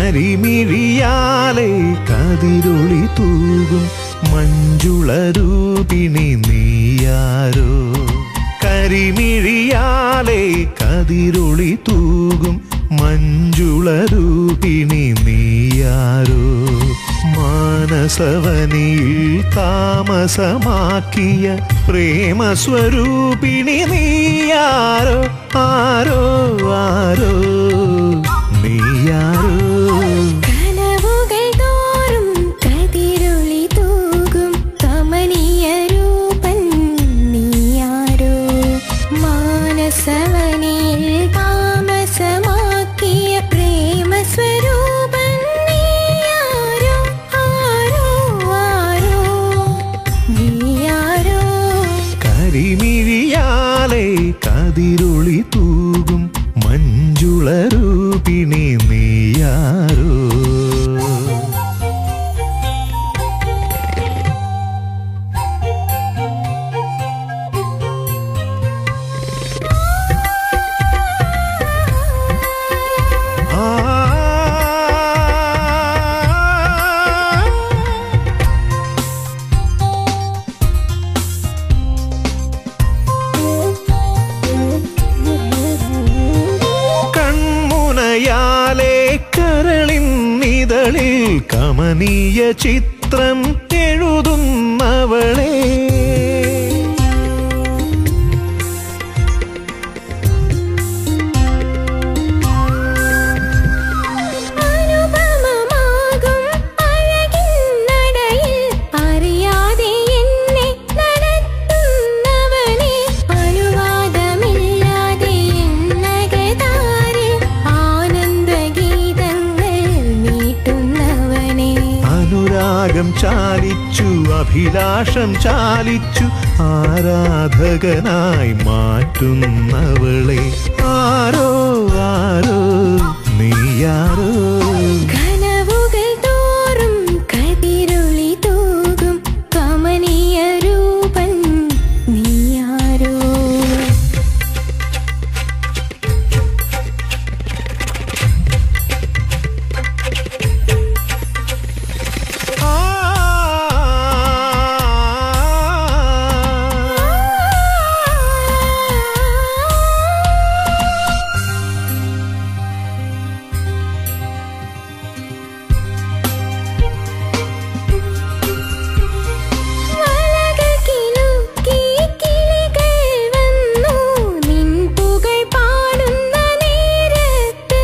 കരിമിഴിയാലെ കതിരൊളി തൂകും മഞ്ജുള രൂപിണി നീയാരോ കരിമിഴിയാലെ കതിരൊളി തൂകും മഞ്ജുള രൂപിണി നീയാരോ മാനസവനിയിൽ താമസമാക്കിയ പ്രേമസ്വരൂപിണി നീയാരോ ആരോ ആരോ നീയാരോ കനവുകൾ തോറും കതിരൊളി തൂകും കമനീയ രൂപൻ നീയാരോ മാനസവനിൽ താമസമാക്കിയ പ്രേമസ്വരൂപൻ നീയാരോ ആരോ ആരോ നീയാരോ കരിമിഴിയാലെ കതിരൊളി തൂകും മഞ്ജുള രൂപിണി നീയാരോ ആ കൺമുനയാലെ കരളിൻ നിതളിൽ കമനീയ ചിത്രം എഴുതുന്നവളെ അനുപമമാകും അഴകിൻ നടയിൽ അറിയാതെ എന്നെ നടത്തുന്നവനെ അനുവാദമില്ലാതെ എന്നകതാരിൽ ആനന്ദഗീതങ്ങൾ മീട്ടുന്നവനെ അനുരാഗം ചാലിച്ചു അഭിലാഷം ചാലിച്ചു ആരാധകനായി മാറ്റുന്നവളെ ആരോ ആരോ നീയാരോ കനവുകൾ തോറും കതിരൊളി തൂകും കമനീയ രൂപൻ നീയാരോ വളകൾ കിലുക്കി കിളികൾ വന്നു നിൻ പുകൾ പാടുന്ന നേരത്ത്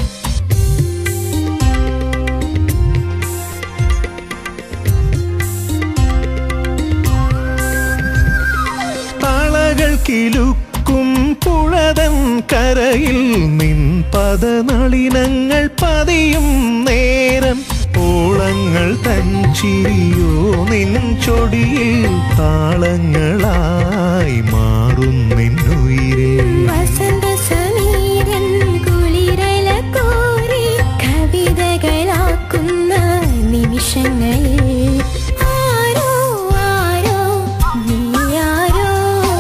തളകൾ കിലുക്കും പുഴതൻ കരയിൽ നിൻ പദനളിനങ്ങൾ പതിയും നേരം ഓളങ്ങൾ തൻ ചിരിയോ നിൻ ചൊടിയിൽ താളങ്ങളായി മാറും നിന്നുയിരേ വസന്ത സമീരൻ കുളിരല കോരി കവിതകളാക്കുന്ന നിമിഷങ്ങളിൽ ആരോ ആരോ നീയാരോ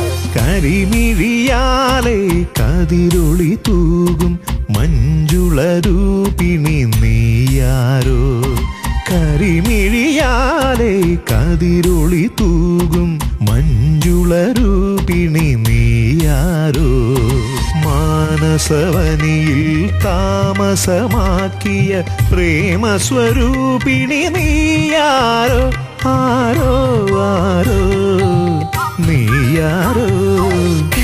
കരിമിഴിയാലെ കതിരൊളി തൂകും മഞ്ജുള രൂപിണി നീയാരോ കരിമിഴിയാലെ കതിരൊളി തൂകും മഞ്ജുള രൂപിണി നീയാരോ മാനസവനിയിൽ താമസമാക്കിയ പ്രേമസ്വരൂപിണി നീയാരോ ആരോ ആരോ നീയാരോ